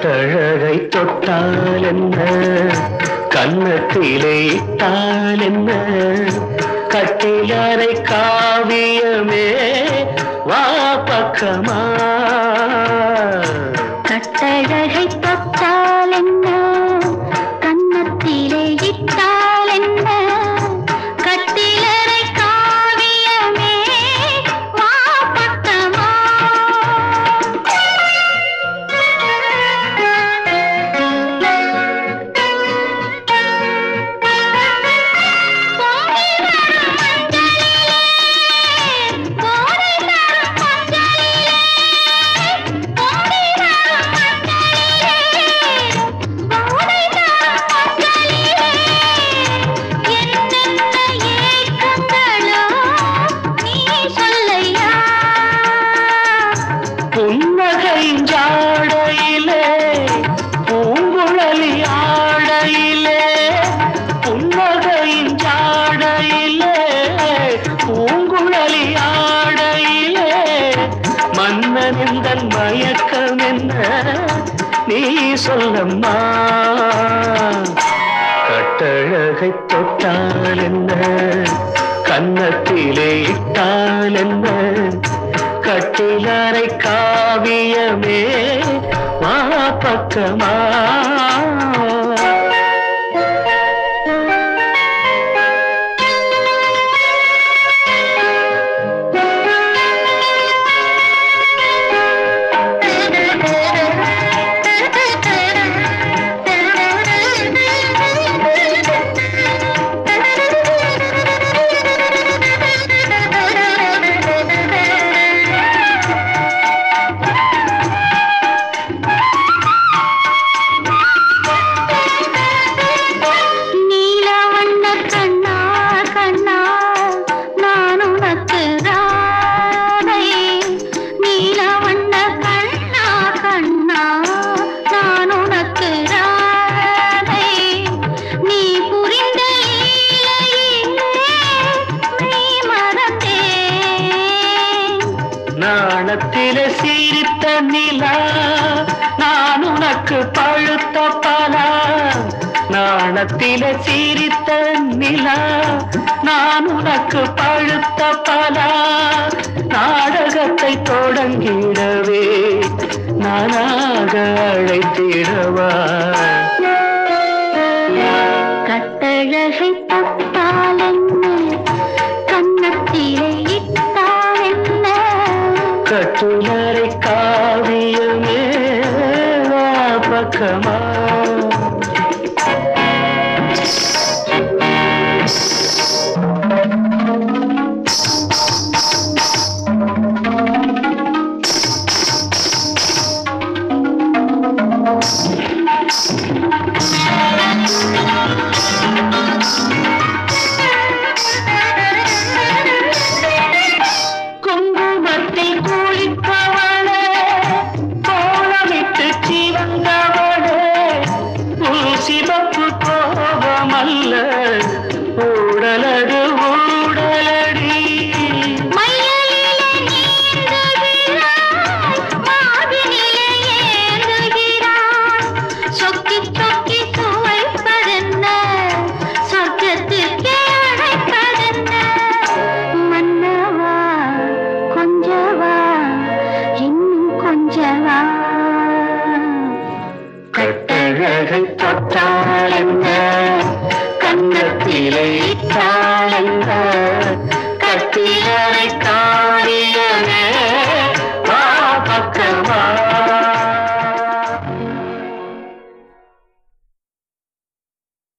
கட்டழகை தொட்டால் என்ன கன்னத்திலே இட்டால் என்ன கட்டிலறை காவியமே வா பக்கமா கட்டழகை தொட்டால் என்ன கன்னத்திலே இட்டால் என்ன கட்டிலறை காவியமே வா பக்கமா புன்னகையின் ஜாடையிலே பூங்குழலி ஆடையிலே புன்னகையின் ஜாடையிலே பூங்குழலி ஆடையிலே மன்னனிந்தன் மயக்கம் என்ன நீ சொல்லம்மா கட்டழகை தொட்டால் என்ன கன்னத்திலே இட்டால் என்ன கட்டிலறை காவியமே வா பக்கமா நீல வண்ண கண்ணா கண்ணா நான் உனக்கு ராதை நீல வண்ண கண்ணா கண்ணா நான் உனக்கு ராதை நீ புரிந்த லீலையிலே மெய் மறந்தேன் நாணத்திலே சிரித்த நிலா நான் உனக்கு பழுத்த பலா நாணத்திலே சிரித்த நிலா நான் உனக்கு பழுத்த பலா நாடகத்தை தொடங்கிடவே நானாக அழைத்திடவா கட்டழகை தொட்டால் என்ன கன்னத்திலே இட்டால் என்ன கட்டுலரை காவியமே வா பக்கமா குங்குமத்தில் குளிப்பவளே கோலமிட்டு சிவந்தவளே உன் சிவப்பு கோபமல்ல ஊடலடு ஊடலடி மையலிலே நீந்துகிறாய் மாவினிலே ஏந்துகிறாய் சொக்கி சொக்கி சுவைப்பதென்ன சொர்க்கத்திற்கே அழைப்பதென்ன மன்னவா கொஞ்சவா இன்னும் கொஞ்சவா கட்டழகை தொட்டால் என்ன கன்னத்திலே இட்டால் என்ன கட்டிலறை காரியமே